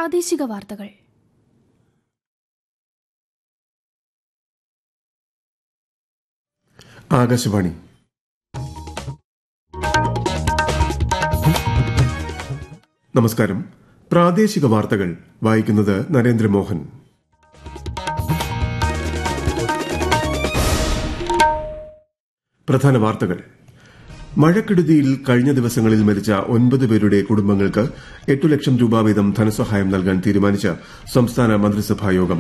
പ്രാദേശിക വാർത്തകൾ ആകാശവാണി നമസ്കാരം പ്രാദേശിക വാർത്തകൾ വായിക്കുന്നത് നരേന്ദ്രമോഹൻ പ്രധാന വാർത്തകൾ മഴക്കെടുതിയിൽ കഴിഞ്ഞ ദിവസങ്ങളിൽ മരിച്ച ഒൻപത് പേരുടെ കുടുംബങ്ങൾക്ക് എട്ടു ലക്ഷം രൂപ വീതം ധനസഹായം നൽകാൻ തീരുമാനിച്ച സംസ്ഥാന മന്ത്രിസഭാ യോഗം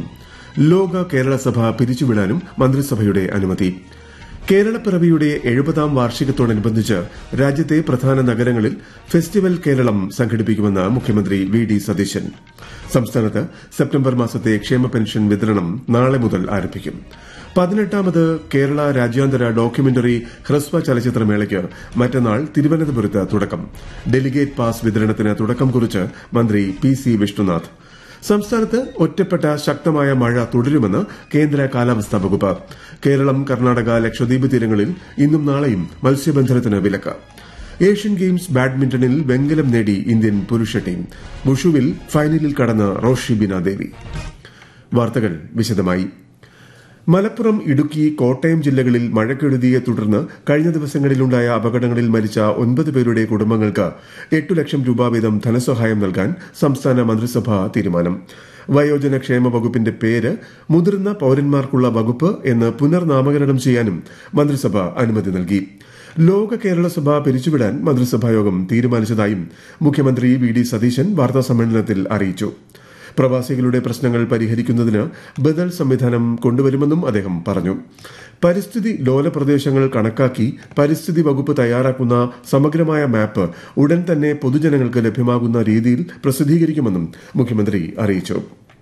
ലോക കേരള സഭ പിരിച്ചുവിടാനും മന്ത്രിസഭയുടെ അനുമതി കേരളപ്പിറവിയുടെ എഴുപതാം വാർഷികത്തോടനുബന്ധിച്ച് രാജ്യത്തെ പ്രധാന നഗരങ്ങളിൽ ഫെസ്റ്റിവൽ കേരളം സംഘടിപ്പിക്കുമെന്ന് മുഖ്യമന്ത്രി വി ഡി സതീശൻ സംസ്ഥാനത്ത് സെപ്റ്റംബർ മാസത്തെ ക്ഷേമ പെൻഷൻ വിതരണം നാളെ മുതൽ ആരംഭിക്കും പതിനെട്ടാമത് കേരള രാജ്യാന്തര ഡോക്യുമെന്ററി ഹ്രസ്വ ചലച്ചിത്രമേളയ്ക്ക് മറ്റന്നാൾ തിരുവനന്തപുരത്ത് തുടക്കം ഡെലിഗേറ്റ് പാസ് വിതരണത്തിന് തുടക്കം കുറിച്ച് മന്ത്രി പി സി വിഷ്ണുനാഥ് സംസ്ഥാനത്ത് ഒറ്റപ്പെട്ട ശക്തമായ മഴ തുടരുമെന്ന് കേന്ദ്ര കാലാവസ്ഥാ വകുപ്പ് കേരളം കർണാടക ലക്ഷദ്വീപ് തീരങ്ങളിൽ ഇന്നും നാളെയും മത്സ്യബന്ധനത്തിന് വിലക്ക് ഏഷ്യൻ ഗെയിംസ് ബാഡ്മിന്റണിൽ വെങ്കലം നേടി ഇന്ത്യൻ പുരുഷ ടീം വുഷുവിൽ ഫൈനലിൽ കടന്ന് റോഷി ബിന ദേവി വാർത്തകൾ വിശദമായി മലപ്പുറം ഇടുക്കി കോട്ടയം ജില്ലകളിൽ മഴക്കെടുതിയെ തുടർന്ന് കഴിഞ്ഞ ദിവസങ്ങളിലുണ്ടായ അപകടങ്ങളിൽ മരിച്ച ഒൻപത് പേരുടെ കുടുംബങ്ങൾക്ക് എട്ടു ലക്ഷം രൂപ വീതം ധനസഹായം നൽകാൻ സംസ്ഥാന മന്ത്രിസഭാ തീരുമാനം വയോജന ക്ഷേമ വകുപ്പിന്റെ പേര് മുതിർന്ന പൌരന്മാർക്കുള്ള വകുപ്പ് എന്ന് പുനർനാമകരണം ചെയ്യാനും മന്ത്രിസഭ അനുമതി നൽകി ലോക കേരള സഭ പിരിച്ചുവിടാൻ മന്ത്രിസഭായോഗം തീരുമാനിച്ചതായും മുഖ്യമന്ത്രി വി ഡി സതീശൻ വാർത്താസമ്മേളനത്തിൽ അറിയിച്ചു പ്രവാസികളുടെ പ്രശ്നങ്ങൾ പരിഹരിക്കുന്നതിന് ബദൽ സംവിധാനം കൊണ്ടുവരുമെന്നും അദ്ദേഹം പറഞ്ഞു പരിസ്ഥിതി ലോല പ്രദേശങ്ങൾ കണക്കാക്കി പരിസ്ഥിതി വകുപ്പ് തയ്യാറാക്കുന്ന സമഗ്രമായ മാപ്പ് ഉടൻ തന്നെ പൊതുജനങ്ങൾക്ക് ലഭ്യമാകുന്ന രീതിയിൽ പ്രസിദ്ധീകരിക്കുമെന്നും മുഖ്യമന്ത്രി അറിയിച്ചു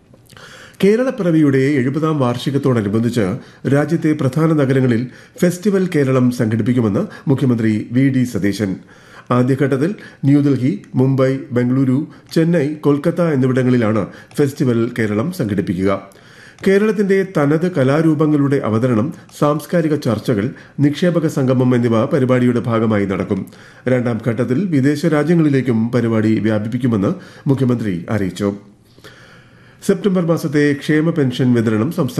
കേരളപ്പിറവിയുടെ എഴുപതാം വാർഷികത്തോടനുബന്ധിച്ച് രാജ്യത്തെ പ്രധാന നഗരങ്ങളിൽ ഫെസ്റ്റിവൽ കേരളം സംഘടിപ്പിക്കുമെന്ന് മുഖ്യമന്ത്രി വി ഡി സതീശൻ ആദ്യഘട്ടത്തിൽ ന്യൂഡൽഹി മുംബൈ ബംഗളൂരു ചെന്നൈ കൊൽക്കത്ത എന്നിവിടങ്ങളിലാണ് ഫെസ്റ്റിവൽ കേരളം സംഘടിപ്പിക്കുക കേരളത്തിന്റെ തനത് കലാരൂപങ്ങളുടെ അവതരണം സാംസ്കാരിക ചർച്ചകൾ നിക്ഷേപക സംഗമം എന്നിവ പരിപാടിയുടെ ഭാഗമായി നടക്കും രണ്ടാം ഘട്ടത്തിൽ വിദേശ രാജ്യങ്ങളിലേക്കും പരിപാടി വ്യാപിപ്പിക്കുമെന്ന് മുഖ്യമന്ത്രി അറിയിച്ചു സെപ്റ്റംബർ മാസത്തെ ക്ഷേമ പെൻഷൻ വിതരണം സംസ്ഥാന